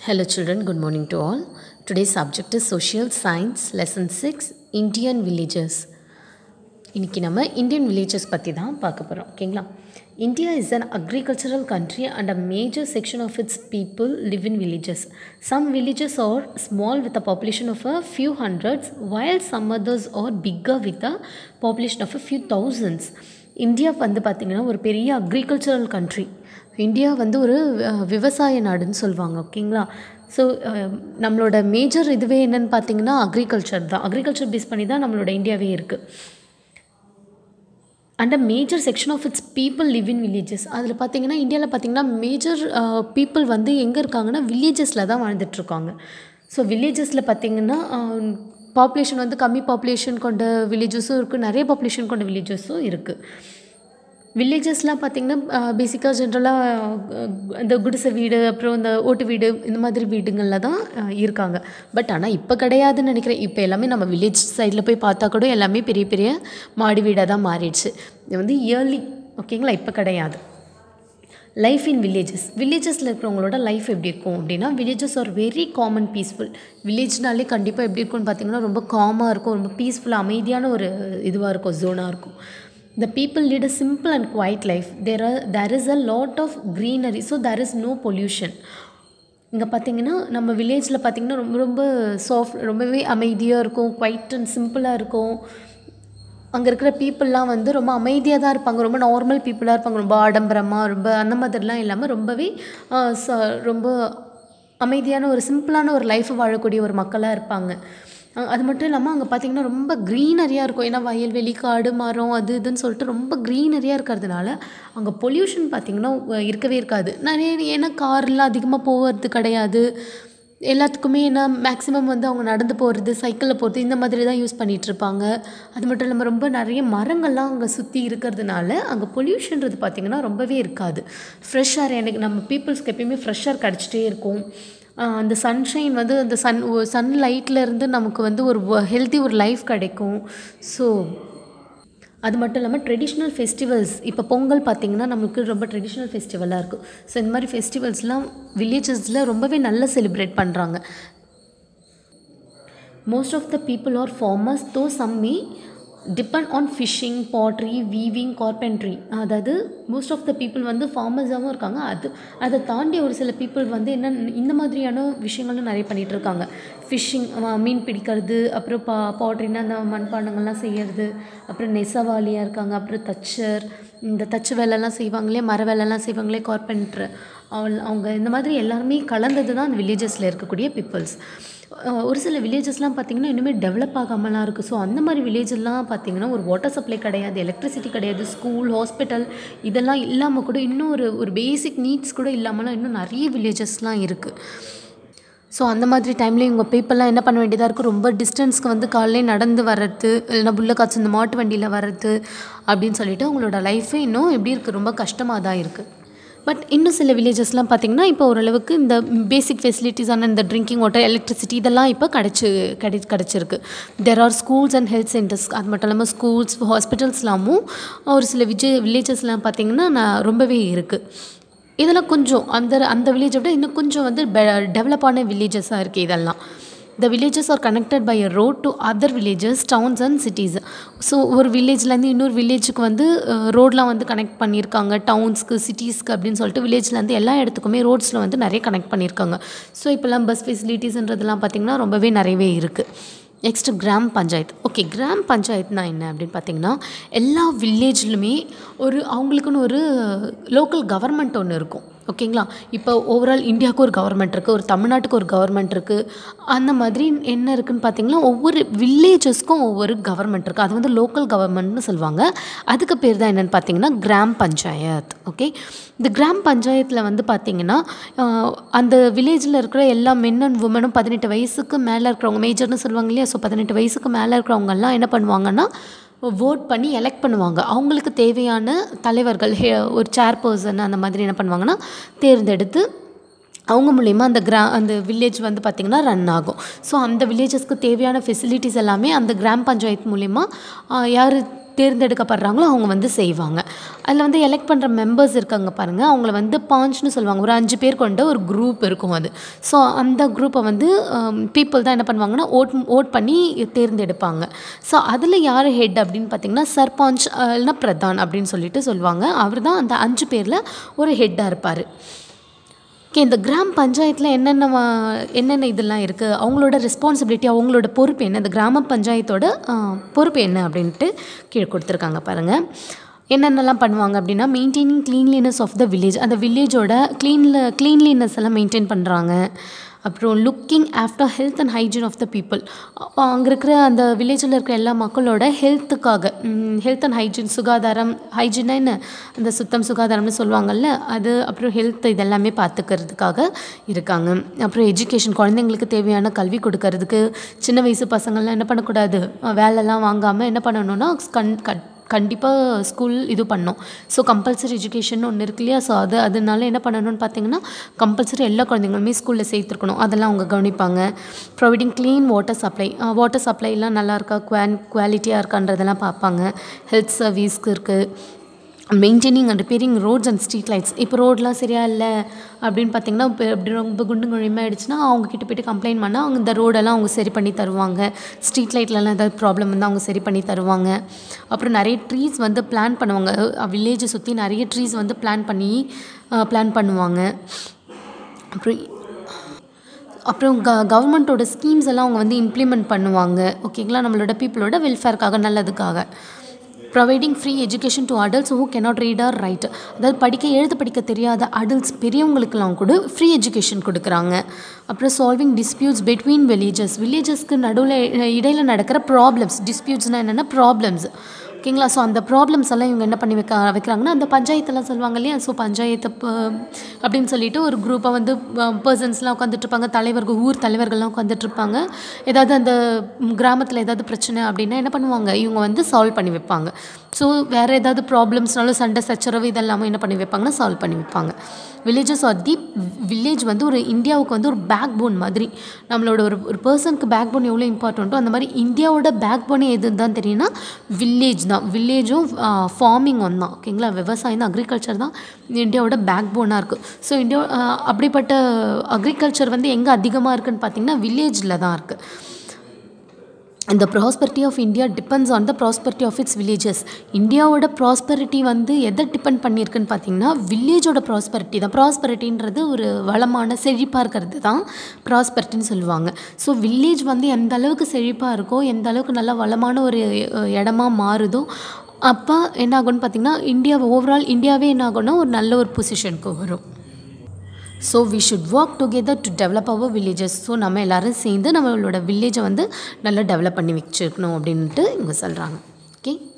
Hello children, good morning to all. Today's subject is Social Science, Lesson 6, Indian Villages. இன்றைக்கி நம்ம Indian villages பற்றி தான் பார்க்க போகிறோம் ஓகேங்களா India is an agricultural country and a major section of its people live in villages some villages are small with a population of a few hundreds while some others are bigger with a population of a few thousands India வந்து பார்த்திங்கன்னா ஒரு பெரிய agricultural country India வந்து ஒரு அஹ், விவசாய நாடுன்னு சொல்லுவாங்க ஓகேங்களா ஸோ நம்மளோட மேஜர் இதுவே என்னன்னு பார்த்தீங்கன்னா அக்ரிகல்ச்சர் தான் அக்ரிகல்ச்சர் பேஸ் பண்ணி தான் நம்மளோட இந்தியாவே இருக்குது and a major section of its people live in villages அதில் பார்த்தீங்கன்னா இந்தியாவில் பார்த்தீங்கன்னா மேஜர் பீப்புள் வந்து எங்கே இருக்காங்கன்னா வில்லேஜஸில் தான் வாழ்ந்துட்டுருக்காங்க ஸோ வில்லேஜஸில் பார்த்தீங்கன்னா பாப்புலேஷன் வந்து கம்மி பாப்புலேஷன் கொண்ட வில்லேஜஸும் இருக்குது நிறைய பாப்புலேஷன் கொண்ட வில்லேஜஸும் இருக்குது வில்லேஜஸ்லாம் பார்த்திங்கன்னா பேசிக்காக ஜென்ரலாக இந்த குடிசை வீடு அப்புறம் இந்த ஓட்டு வீடு இந்த மாதிரி வீடுங்களில் தான் அஹ், இருக்காங்க பட் ஆனால் இப்போ கிடையாதுன்னு நினைக்கிறேன் இப்போ எல்லாமே நம்ம வில்லேஜ் சைடில் போய் பார்த்தா கூட எல்லாமே பெரிய பெரிய மாடி வீடாக தான் மாறிடுச்சு இது வந்து இயர்லி ஓகேங்களா இப்போ கிடையாது லைஃப் இன் வில்லேஜஸ் வில்லேஜஸில் இருக்கிறவங்களோட லைஃப் எப்படி இருக்கும் அப்படின்னா villages are very common peaceful வில்லேஜ்னாலே கண்டிப்பாக எப்படி இருக்கும்னு பார்த்தீங்கன்னா ரொம்ப காமாக இருக்கும் ரொம்ப பீஸ்ஃபுல்லாக அமைதியான ஒரு இதுவாக இருக்கும் ஜோனாக இருக்கும் the people lead a simple and quiet life there are there is a lot of greenery so there is no pollution இங்கே பார்த்தீங்கன்னா நம்ம வில்லேஜில் பார்த்தீங்கன்னா ரொம்ப ரொம்ப சாஃப்ட் ரொம்பவே அமைதியாக இருக்கும் குவைட் அண்ட் சிம்பிளாக இருக்கும் அங்கே இருக்கிற பீப்புளெலாம் வந்து ரொம்ப அமைதியாக தான் இருப்பாங்க ரொம்ப நார்மல் பீப்புளாக இருப்பாங்க ரொம்ப ஆடம்பரமாக ரொம்ப அந்த மாதிரிலாம் இல்லாமல் ரொம்பவே ஆ, ச- ரொம்ப அமைதியான ஒரு சிம்பிளான ஒரு லைஃப் வாழக்கூடிய ஒரு மக்களாக இருப்பாங்க அ- அது மட்டும் இல்லாமல் அங்கே பார்த்தீங்கன்னா ரொம்ப க்ரீனரியாக இருக்கும் ஏன்னா வயல்வெளி காடு மரம் அது இதுன்னு சொல்லிட்டு ரொம்ப க்ரீனரியாக இருக்கிறதுனால அங்கே பொல்யூஷன் பார்த்திங்கன்னா அஹ் இருக்கவே இருக்காது நிறைய ஏன்னா கார்லாம் அதிகமாக போகிறது கிடையாது எல்லாத்துக்குமே என்ன மேக்ஸிமம் வந்து அவங்க நடந்து போகிறது சைக்கிளில் போகிறது இந்த மாதிரி தான் யூஸ் பண்ணிகிட்டு இருப்பாங்க அது மட்டும் இல்லாமல் ரொம்ப நிறைய மரங்கள்லாம் அங்கே சுற்றி இருக்கிறதுனால அங்கே பொல்யூஷன்றது பார்த்திங்கன்னா ரொம்பவே இருக்காது ஃப்ரெஷ் ஏர் எனக்கு நம்ம பீப்புள்ஸ்க்கு எப்பயுமே ஃப்ரெஷ் ஏர் கிடச்சிட்டே இருக்கும் ஆஹ் அந்த சன்ஷைன் வந்து அந்த சன் சன் இருந்து நமக்கு வந்து ஒரு ஹெல்த்தி ஒரு லைஃப் கிடைக்கும் ஸோ அது மட்டும் இல்லாமல் ட்ரெடிஷ்னல் ஃபெஸ்டிவல்ஸ் இப்போ பொங்கல் பார்த்திங்கன்னா நமக்கு ரொம்ப ட்ரெடிஷ்னல் ஃபெஸ்டிவலாக இருக்கும் ஸோ இந்த மாதிரி ஃபெஸ்டிவல்ஸ்லாம் வில்லேஜஸில் ரொம்பவே நல்லா செலிப்ரேட் பண்ணுறாங்க most of the people are farmers though some may depend on fishing pottery weaving carpentry அதாவது மோஸ்ட் ஆஃப் த பீப்புள் வந்து ஃபார்மர்ஸாகவும் இருக்காங்க அது அதை தாண்டி ஒரு சில பீப்புள் வந்து என்ன இந்த மாதிரியான விஷயங்களும் நிறைய பண்ணிகிட்டு இருக்காங்க ஃபிஷ்ஷிங் மீன் பிடிக்கிறது அப்புறம் பா பாட்ரினா அந்த மண்பாண்டங்கள்லாம் செய்யறது அப்புறம் நெசவாளியாக இருக்காங்க அப்புறம் தச்சர் இந்த தச்சு வேலைலாம் செய்வாங்களே மர வேலைலாம் செய்வாங்களே கார்பென்ட்ரு அவள் அவங்க இந்த மாதிரி எல்லாருமே கலந்தது தான் அந்த வில்லேஜஸில் இருக்கக்கூடிய பீப்புள்ஸ் ஒரு சில வில்லேஜஸ்லாம் பார்த்திங்கன்னா இன்னுமே டெவலப் ஆகாமலாம் இருக்குது ஸோ அந்த மாதிரி வில்லேஜெல்லாம் பார்த்திங்கன்னா ஒரு வாட்டர் சப்ளை கிடையாது எலக்ட்ரிசிட்டி கிடையாது ஸ்கூல் ஹாஸ்பிட்டல் இதெல்லாம் இல்லாமல் கூட இன்னும் ஒரு ஒரு பேசிக் நீட்ஸ் கூட இல்லாமலாம் இன்னும் நிறைய வில்லேஜஸ்லாம் இருக்குது ஸோ அந்த மாதிரி டைமில் இவங்க பீப்புளெலாம் என்ன பண்ண வேண்டியதாக இருக்கும் ரொம்ப டிஸ்டன்ஸ்க்கு வந்து காலையிலே நடந்து வர்றது இல்லைன்னா புல்ல காய்ச்சி இந்த மாட்டு வண்டியில் வர்றது அப்படின்னு சொல்லிட்டு அவங்களோட லைஃபே இன்னும் எப்படி இருக்குது ரொம்ப கஷ்டமாக தான் இருக்குது பட் இன்னும் சில வில்லேஜஸ்லாம் பார்த்திங்கன்னா இப்போ ஓரளவுக்கு இந்த பேசிக் ஃபெசிலிட்டிஸான இந்த ட்ரிங்கிங் வாட்டர் எலக்ட்ரிசிட்டி இதெல்லாம் இப்போ கிடச்சி கிடை கிடச்சிருக்கு there are schools and health centres அது மட்டும் இல்லாமல் ஸ்கூல்ஸ் ஹாஸ்பிட்டல்ஸ்லாமும் ஒரு சில விஜய் வில்லேஜஸ்லாம் பார்த்திங்கன்னா நான் ரொம்பவே இருக்குது இதெல்லாம் கொஞ்சம் அந்த அந்த வில்லேஜை விட இன்னும் கொஞ்சம் வந்து டெவலப்பான வில்லேஜஸாக இருக்குது இதெல்லாம் the villages are connected by a road to other villages towns and cities so ஒரு வில்லேஜ்லேருந்து இன்னொரு வில்லேஜுக்கு வந்து ரோட்லாம் வந்து கனெக்ட் பண்ணியிருக்காங்க டவுன்ஸ்க்கு சிட்டிஸ்க்கு அப்படின்னு சொல்லிட்டு வில்லேஜ்லேருந்து எல்லா இடத்துக்குமே ரோட்ஸில் வந்து நிறைய கனெக்ட் பண்ணியிருக்காங்க ஸோ இப்போல்லாம் பஸ் ஃபெசிலிட்டிஸ்ன்றதெல்லாம் பார்த்திங்கன்னா ரொம்பவே நிறையவே இருக்குது நெக்ஸ்ட்டு கிராம் பஞ்சாயத்து ஓகே கிராம் பஞ்சாயத்துனா என்ன அப்படின்னு பார்த்தீங்கன்னா எல்லா வில்லேஜ்லுமே ஒரு அவங்களுக்குன்னு ஒரு லோக்கல் கவர்மெண்ட் ஒன்று இருக்கும் ஓகேங்களா இப்போ ஓவரால் இந்தியாவுக்கு ஒரு கவர்மெண்ட் இருக்குது ஒரு தமிழ்நாட்டுக்கு ஒரு கவர்மெண்ட் இருக்குது அந்த மாதிரி என்ன இருக்குன்னு பார்த்தீங்கன்னா ஒவ்வொரு வில்லேஜஸ்க்கும் ஒவ்வொரு கவர்மெண்ட் இருக்குது அது வந்து லோக்கல் கவர்மெண்ட்னு சொல்லுவாங்க அதுக்கு பேர் தான் என்னென்னு பார்த்தீங்கன்னா கிராம் பஞ்சாயத் ஓகே இந்த கிராம் பஞ்சாயத்தில் வந்து பார்த்தீங்கன்னா ஆஹ், அந்த வில்லேஜில் இருக்கிற எல்லா மென் அண்ட் உமனும் பதினெட்டு வயசுக்கு மேலே இருக்கிறவங்க மேஜர்னு சொல்லுவாங்க இல்லையா ஸோ பதினெட்டு வயசுக்கு மேலே இருக்கிறவங்கெல்லாம் என்ன பண்ணுவாங்கன்னா ஓட் பண்ணி எலெக்ட் பண்ணுவாங்க அவங்களுக்கு தேவையான தலைவர்கள் ஹே- ஒரு சேர்பர்சன் அந்த மாதிரி என்ன பண்ணுவாங்கன்னா தேர்ந்தெடுத்து அவங்க மூலயமா அந்த கிரா அந்த வில்லேஜ் வந்து பார்த்திங்கன்னா ரன் ஆகும் ஸோ அந்த வில்லேஜஸ்க்கு தேவையான ஃபெசிலிட்டிஸ் எல்லாமே அந்த கிராம் பஞ்சாயத்து மூலயமா யார் தேர்ந்தெடுக்கப்படுறாங்களோ அவங்க வந்து செய்வாங்க அதில் வந்து எலெக்ட் பண்ணுற மெம்பர்ஸ் இருக்காங்க பாருங்கள் அவங்கள வந்து பாஞ்ச்னு சொல்லுவாங்க ஒரு அஞ்சு பேர் கொண்ட ஒரு குரூப் இருக்கும் அது ஸோ அந்த குரூப்பை வந்து பீப்புள் தான் என்ன பண்ணுவாங்கன்னா ஓட் ஓட் பண்ணி தேர்ந்தெடுப்பாங்க ஸோ அதில் யார் ஹெட் அப்படின்னு பார்த்தீங்கன்னா சர்பஞ்ச் இல்லைனா பிரதான் அப்படின்னு சொல்லிட்டு சொல்லுவாங்க அவர் தான் அந்த அஞ்சு பேரில் ஒரு ஹெட்டாக இருப்பார் ஓகே இந்த கிராம் பஞ்சாயத்தில் என்னென்ன வா- என்னென்ன இதெல்லாம் இருக்குது அவங்களோட ரெஸ்பான்சிபிலிட்டி அவங்களோட பொறுப்பு என்ன இந்த கிராம பஞ்சாயத்தோட ஆ, பொறுப்பு என்ன அப்படின்ட்டு கீழே கொடுத்துருக்காங்க பாருங்கள் என்னென்னலாம் பண்ணுவாங்க அப்படின்னா maintaining cleanliness of the village அந்த வில்லேஜோட க்ளீனில் க்ளீன்லினஸ் எல்லாம் மெயின்டைன் பண்ணுறாங்க அப்புறம் looking after health and hygiene of the people அங்கே இருக்கிற அந்த வில்லேஜில் இருக்கிற எல்லா மக்களோட ஹெல்த்துக்காக ஹெல்த் அண்ட் ஹைஜீன் சுகாதாரம் ஹைஜீனா என்ன அந்த சுத்தம் சுகாதாரம்னு சொல்லுவாங்கல்ல அது அப்புறம் ஹெல்த் இதெல்லாமே பார்த்துக்கிறதுக்காக இருக்காங்க அப்புறம் எஜுகேஷன் குழந்தைங்களுக்கு தேவையான கல்வி கொடுக்கறதுக்கு சின்ன வயசு பசங்கள்லாம் என்ன பண்ணக்கூடாது அஹ் வேலைலாம் வாங்காமல் என்ன பண்ணணும்னா கண் கட் கண்டிப்பாக ஸ்கூல் இது பண்ணோம் ஸோ கம்பல்சரி எஜுகேஷன் ஒன்று இருக்கு இல்லையா ஸோ அது அதனால என்ன பண்ணணும்னு பார்த்தீங்கன்னா கம்பல்சரி எல்லா குழந்தைங்களுமே ஸ்கூலில் சேர்த்துருக்கணும் அதெல்லாம் அவங்க கவனிப்பாங்க providing clean water supply water சப்ளைலாம் நல்லா இருக்கா குவான் குவாலிட்டியாக இருக்கான்றதெல்லாம் பார்ப்பாங்க ஹெல்த் சர்வீஸ்க்கு இருக்குது maintaining and repairing roads and street lights இப்போ ரோட்லாம் சரியா இல்லை அப்படின்னு பார்த்தீங்கன்னா இப்போ எப்படி ரொம்ப குண்டு குழியுமாயிடுச்சுன்னா அவங்க கிட்ட போயிட்டு கம்ப்ளைண்ட் பண்ணால் அவங்க இந்த ரோடெல்லாம் அவங்க சரி பண்ணி தருவாங்க ஸ்ட்ரீட் லைட்லலாம் ஏதாவது ப்ராப்ளம் வந்து அவங்க சரி பண்ணி தருவாங்க அப்புறம் நிறைய ட்ரீஸ் வந்து பிளான் பண்ணுவாங்க வில்லேஜை சுற்றி நிறைய ட்ரீஸ் வந்து பிளான் பண்ணி பிளான் பண்ணுவாங்க அப்புறம் அப்புறம் க கவர்மெண்ட்டோட ஸ்கீம்ஸ் எல்லாம் அவங்க வந்து இம்ப்ளிமெண்ட் பண்ணுவாங்க ஓகேங்களா நம்மளோட பீப்புளோட வெல்ஃபேர்க்காக நல்லதுக்காக providing free education to adults who cannot read or write அதாவது படிக்க எழுத படிக்க தெரியாத அடல்ட்ஸ் பெரியவங்களுக்கெல்லாம் கூட ஃப்ரீ எஜுகேஷன் கொடுக்குறாங்க அப்புறம் சால்விங் டிஸ்பியூட்ஸ் பிட்வீன் வில்லேஜஸ் வில்லேஜஸ்க்கு நடுவில் இடையில் நடக்கிற ப்ராப்ளம்ஸ் டிஸ்பியூட்ஸ்னால் என்னென்னா ப்ராப்ளம்ஸ் ஓகேங்களா ஸோ அந்த ப்ராப்ளம்ஸ் எல்லாம் இவங்க என்ன பண்ணி வைக்க வைக்கிறாங்கன்னா அந்த பஞ்சாயத்தெல்லாம் சொல்லுவாங்க இல்லையா ஸோ பஞ்சாயத்து ப- அப்படின்னு சொல்லிட்டு ஒரு குரூப்பாக வந்து பர்சன்ஸ்லாம் உட்காந்துட்டு இருப்பாங்க தலைவர்கள் ஊர் தலைவர்கள்லாம் உட்காந்துட்டு இருப்பாங்க ஏதாவது அந்த கிராமத்தில் ஏதாவது பிரச்சனை அப்படின்னா என்ன பண்ணுவாங்க இவங்க வந்து சால்வ் பண்ணி வைப்பாங்க ஸோ வேறு ஏதாவது ப்ராப்ளம்ஸ்னாலும் சண்டை சச்சரவு இதெல்லாமே என்ன பண்ணி வைப்பாங்கன்னா சால்வ் பண்ணி வைப்பாங்க வில்லேஜஸ் ஆர் தி வில்லேஜ் வந்து ஒரு இந்தியாவுக்கு வந்து ஒரு பேக் போன் மாதிரி நம்மளோட ஒரு ஒரு பர்சனுக்கு பேக் போன் எவ்வளோ இம்பார்ட்டண்ட்டோ அந்த மாதிரி இந்தியாவோட பேக் போனே எதுன்னு தான் தெரியும்னா வில்லேஜ் தான் வில்லேஜும் ஃபார்மிங் ஒன் தான் ஓகேங்களா விவசாயம் தான் அக்ரிகல்ச்சர் தான் இந்தியாவோட பேக் போனாக இருக்குது ஸோ இந்தியா ஆஹ் அப்படிப்பட்ட அக்ரிகல்ச்சர் வந்து எங்கே அதிகமாக இருக்குன்னு பார்த்தீங்கன்னா வில்லேஜில் தான் இருக்குது இந்த prosperity of India depends on the prosperity of its villages இந்தியாவோட ப்ராஸ்பரிட்டி வந்து எதை டிபெண்ட் பண்ணியிருக்குன்னு பார்த்தீங்கன்னா வில்லேஜோட ப்ராஸ்பரிட்டி தான் ப்ராஸ்பரிட்டின்றது ஒரு வளமான செழிப்பாக இருக்கிறது தான் ப்ராஸ்பரிட்டின்னு சொல்லுவாங்க ஸோ வில்லேஜ் வந்து எந்த அளவுக்கு செழிப்பாக இருக்கோ எந்த அளவுக்கு நல்ல வளமான ஒரு அஹ், இடமா மாறுதோ அப்போ என்ன ஆகும்னு பார்த்தீங்கன்னா இந்தியா ஓவரால் இந்தியாவே என்ன ஆகும்னா ஒரு நல்ல ஒரு பொசிஷனுக்கு வரும் so we should work together to develop our villages so நம்ம எல்லாரும் சேர்ந்து நம்மளோட வில்லேஜை வந்து நல்லா டெவலப் பண்ணி வச்சுருக்கணும் அப்படின்ட்டு இவங்க சொல்கிறாங்க ஓகே